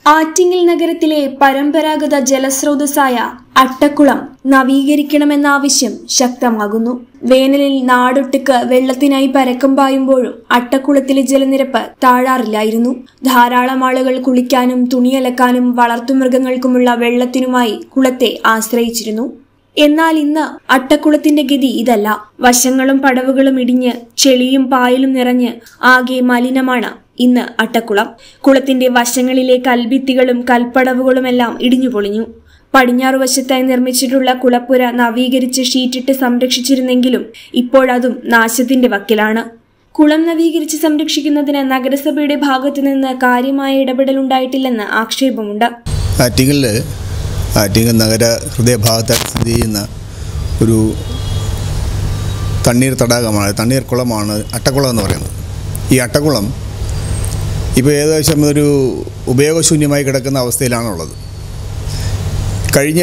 ആറ്റിങ്ങൽ നഗരത്തിലെ പരമ്പരാഗത ജലസ്രോതസ്സായ അട്ടക്കുളം നവീകരിക്കണമെന്ന ആവശ്യം ശക്തമാകുന്നു വേനലിൽ നാടൊട്ടുക്ക് വെള്ളത്തിനായി പരക്കം പായുമ്പോഴും അട്ടക്കുളത്തിലെ ജലനിരപ്പ് താഴാറില്ലായിരുന്നു ധാരാളം ആളുകൾ കുളിക്കാനും തുണിയലക്കാനും വളർത്തുമൃഗങ്ങൾക്കുമുള്ള വെള്ളത്തിനുമായി കുളത്തെ ആശ്രയിച്ചിരുന്നു എന്നാൽ ഇന്ന് അട്ടക്കുളത്തിന്റെ ഗതി ഇതല്ല വശങ്ങളും പടവുകളും ഇടിഞ്ഞ് ചെളിയും പായലും നിറഞ്ഞ് ആകെ മലിനമാണ് ഇന്ന് അട്ടക്കുളം കുളത്തിന്റെ വശങ്ങളിലെ കൽഭിത്തികളും കൽപ്പടവുകളുമെല്ലാം ഇടിഞ്ഞു പൊളിഞ്ഞു പടിഞ്ഞാറു വശത്തായി നിർമ്മിച്ചിട്ടുള്ള കുളപ്പുര നവീകരിച്ച് ഷീറ്റിട്ട് സംരക്ഷിച്ചിരുന്നെങ്കിലും ഇപ്പോഴതും നാശത്തിന്റെ വക്കിലാണ് കുളം നവീകരിച്ച് സംരക്ഷിക്കുന്നതിന് നഗരസഭയുടെ ഭാഗത്തുനിന്ന് കാര്യമായ ഇടപെടലുണ്ടായിട്ടില്ലെന്ന് ആക്ഷേപമുണ്ട് ആറ്റിങ്ങലിൽ ആറ്റിങ്ങൽ നഗര ഹൃദയഭാഗത്ത് സ്ഥിതി ചെയ്യുന്ന ഒരു തണ്ണീർ തടാകമാണ് തണ്ണീർ കുളമാണ് അട്ടക്കുളം എന്ന് പറയുന്നത് ഈ അട്ടക്കുളം ഇപ്പോൾ ഏകദേശം ഒരു ഉപയോഗശൂന്യമായി കിടക്കുന്ന അവസ്ഥയിലാണുള്ളത് കഴിഞ്ഞ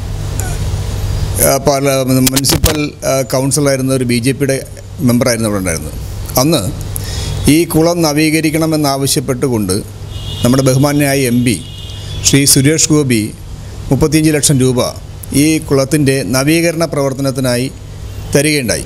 ആ, പാർല മുനിസിപ്പൽ ആ, കൗൺസിലായിരുന്ന ഒരു ബി ജെ പിയുടെ മെമ്പറായിരുന്നു അവിടെ ഉണ്ടായിരുന്നത് അന്ന് ഈ കുളം നവീകരിക്കണമെന്നാവശ്യപ്പെട്ടുകൊണ്ട് നമ്മുടെ ബഹുമാന്യനായ എം പി ശ്രീ സുരേഷ് ഗോപി മുപ്പത്തിയഞ്ച് ലക്ഷം രൂപ ഈ കുളത്തിൻ്റെ നവീകരണ പ്രവർത്തനത്തിനായി തരികയുണ്ടായി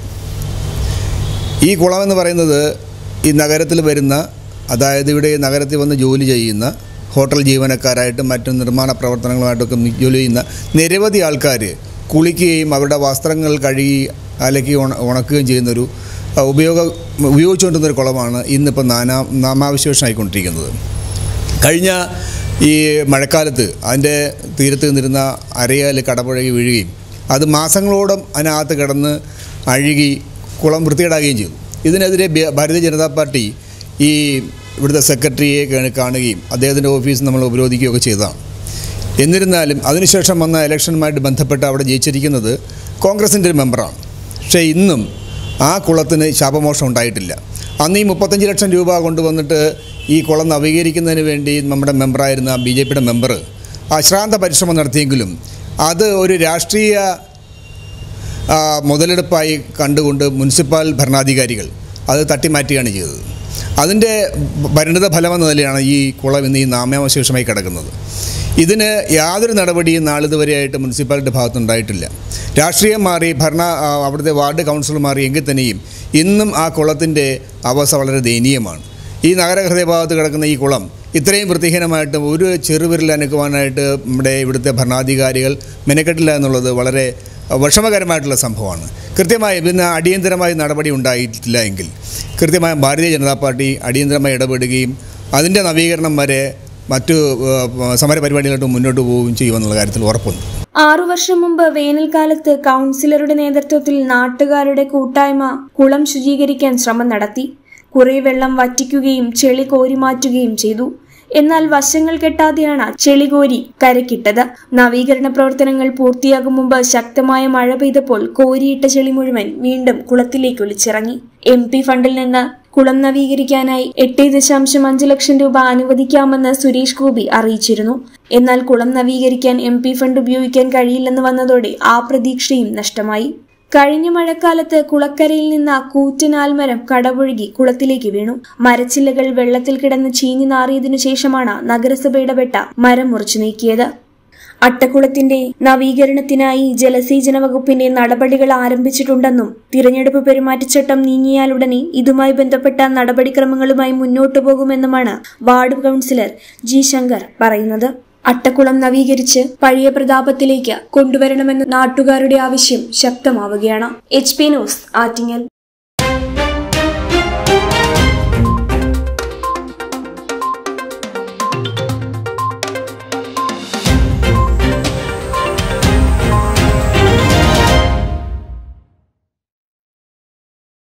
ഈ കുളം എന്ന് പറയുന്നത് ഈ നഗരത്തിൽ വരുന്ന അതായത് ഇവിടെ നഗരത്തിൽ വന്ന് ജോലി ചെയ്യുന്ന ഹോട്ടൽ ജീവനക്കാരായിട്ടും മറ്റു നിർമ്മാണ പ്രവർത്തനങ്ങളുമായിട്ടൊക്കെ നി- ജോലി ചെയ്യുന്ന നിരവധി ആൾക്കാർ കുളിക്കുകയും അവരുടെ വസ്ത്രങ്ങൾ കഴുകി അലക്കി ഉണ ഉണക്കുകയും ചെയ്യുന്നൊരു അഹ്, ഉപയോഗ ഉപയോഗിച്ചുകൊണ്ടിരുന്നൊരു കുളമാണ് ഇന്നിപ്പോൾ നാനാ നാമാവിശേഷമായിക്കൊണ്ടിരിക്കുന്നത് കഴിഞ്ഞ ഈ മഴക്കാലത്ത് അതിൻ്റെ തീരത്ത് നിന്നിരുന്ന അരയാൽ കടപുഴകി വീഴുകയും അത് മാസങ്ങളോളം അതിനകത്ത് കിടന്ന് അഴുകി കുളം വൃത്തികേടാകുകയും ചെയ്തു ഇതിനെതിരെ ബി- ഭാരതീയ ജനതാ പാർട്ടി ഈ ഇവിടുത്തെ സെക്രട്ടറിയെ കാണ- കാണുകയും അദ്ദേഹത്തിൻ്റെ ഓഫീസ് നമ്മൾ ഉപരോധിക്കുകയൊക്കെ ചെയ്തതാണ് എന്നിരുന്നാലും അതിനുശേഷം വന്ന ഇലക്ഷനുമായിട്ട് ബന്ധപ്പെട്ട് അവിടെ ജയിച്ചിരിക്കുന്നത് കോൺഗ്രസിൻ്റെ ഒരു മെമ്പറാണ് പക്ഷേ ഇന്നും ആ കുളത്തിന് ശാപമോഷം ഉണ്ടായിട്ടില്ല അന്ന് ഈ മുപ്പത്തഞ്ച് ലക്ഷം രൂപ കൊണ്ടുവന്നിട്ട് ഈ കുളം നവീകരിക്കുന്നതിന് വേണ്ടി നമ്മുടെ മെമ്പറായിരുന്ന ബി ജെ പിയുടെ മെമ്പർ അശ്രാന്ത പരിശ്രമം നടത്തിയെങ്കിലും അത് ഒരു രാഷ്ട്രീയ ആ, മുതലെടുപ്പായി കണ്ടുകൊണ്ട് മുനിസിപ്പൽ ഭരണാധികാരികൾ അത് തട്ടിമാറ്റുകയാണ് ചെയ്തത് അതിൻ്റെ പരിണിത ഫലമെന്ന നിലയാണ് ഈ കുളം ഇന്ന് ഈ നാമാവശേഷമായി കിടക്കുന്നത് ഇതിന് യാതൊരു നടപടിയും നാളിതുവരെയായിട്ട് മുനിസിപ്പാലിറ്റി ഭാഗത്തുണ്ടായിട്ടില്ല രാഷ്ട്രീയം മാറി ഭരണ ആ, അവിടുത്തെ വാർഡ് കൗൺസിലർ മാറി എങ്കിൽ തന്നെയും ഇന്നും ആ കുളത്തിൻ്റെ അവസ്ഥ വളരെ ദയനീയമാണ് ഈ നഗരഹൃദയഭാഗത്ത് കിടക്കുന്ന ഈ കുളം ഇത്രയും വൃത്തിഹീനമായിട്ട് ഒരു ചെറുവിരൽ അനക്കുവാനായിട്ട് നമ്മുടെ ഇവിടുത്തെ ഭരണാധികാരികൾ മെനക്കെട്ടില്ല എന്നുള്ളത് വളരെ വിഷമകരമായിട്ടുള്ള സംഭവമാണ് കൃത്യമായി ഇതിന് അടിയന്തരമായി നടപടി ഉണ്ടായിട്ടില്ല എങ്കിൽ കൃത്യമായ ഭാരതീയ ജനതാ പാർട്ടി അടിയന്തരമായി ഇടപെടുകയും അതിൻ്റെ നവീകരണം വരെ മറ്റു ഏഹ്, സമരപരിപാടികളായിട്ട് മുന്നോട്ട് പോവുകയും ചെയ്യുമെന്നുള്ള കാര്യത്തിൽ ഉറപ്പുണ്ട് ആറു വർഷം മുമ്പ് വേനൽക്കാലത്ത് കൗൺസിലറുടെ നേതൃത്വത്തിൽ നാട്ടുകാരുടെ കൂട്ടായ്മ കുളം ശുചീകരിക്കാൻ ശ്രമം നടത്തി കുറെ വെള്ളം വറ്റിക്കുകയും ചെളി കോരിമാറ്റുകയും ചെയ്തു എന്നാൽ വശങ്ങൾ കെട്ടാതെയാണ് ചെളി കോരി കരക്കിട്ടത് നവീകരണ പ്രവർത്തനങ്ങൾ പൂർത്തിയാകും മുമ്പ് ശക്തമായ മഴ പെയ്തപ്പോൾ കോരിയിട്ട ചെളി മുഴുവൻ വീണ്ടും കുളത്തിലേക്ക് ഒലിച്ചിറങ്ങി എം പി ഫണ്ടിൽ നിന്ന് കുളം നവീകരിക്കാനായി എട്ട് ദശാംശം അഞ്ച് ലക്ഷം രൂപ അനുവദിക്കാമെന്ന് സുരേഷ് ഗോപി അറിയിച്ചിരുന്നു എന്നാൽ കുളം നവീകരിക്കാൻ എം പി ഫണ്ട് ഉപയോഗിക്കാൻ കഴിയില്ലെന്ന് വന്നതോടെ ആ പ്രതീക്ഷയും നഷ്ടമായി കഴിഞ്ഞ മഴക്കാലത്ത് കുളക്കരയിൽ നിന്ന് കൂറ്റൻ ആൽമരം കടപുഴകി കുളത്തിലേക്ക് വീണു മരച്ചില്ലകൾ വെള്ളത്തിൽ കിടന്ന് ചീഞ്ഞു നാറിയതിനു ശേഷമാണ് നഗരസഭ ഇടപെട്ട മരം മുറിച്ചു നീക്കിയത് അട്ടക്കുളത്തിന്റെ നവീകരണത്തിനായി ജലസേചന വകുപ്പിന്റെ നടപടികൾ ആരംഭിച്ചിട്ടുണ്ടെന്നും തിരഞ്ഞെടുപ്പ് പെരുമാറ്റച്ചട്ടം നീങ്ങിയാലുടനെ ഇതുമായി ബന്ധപ്പെട്ട നടപടിക്രമങ്ങളുമായി മുന്നോട്ടു പോകുമെന്നുമാണ് വാർഡ് കൗൺസിലർ ജി ശങ്കർ പറയുന്നത് അട്ടക്കുളം നവീകരിച്ച് പഴയ പ്രതാപത്തിലേക്ക് കൊണ്ടുവരണമെന്ന നാട്ടുകാരുടെ ആവശ്യം ശക്തമാവുകയാണ് എച്ച് പി ന്യൂസ് ആറ്റിങ്ങൽ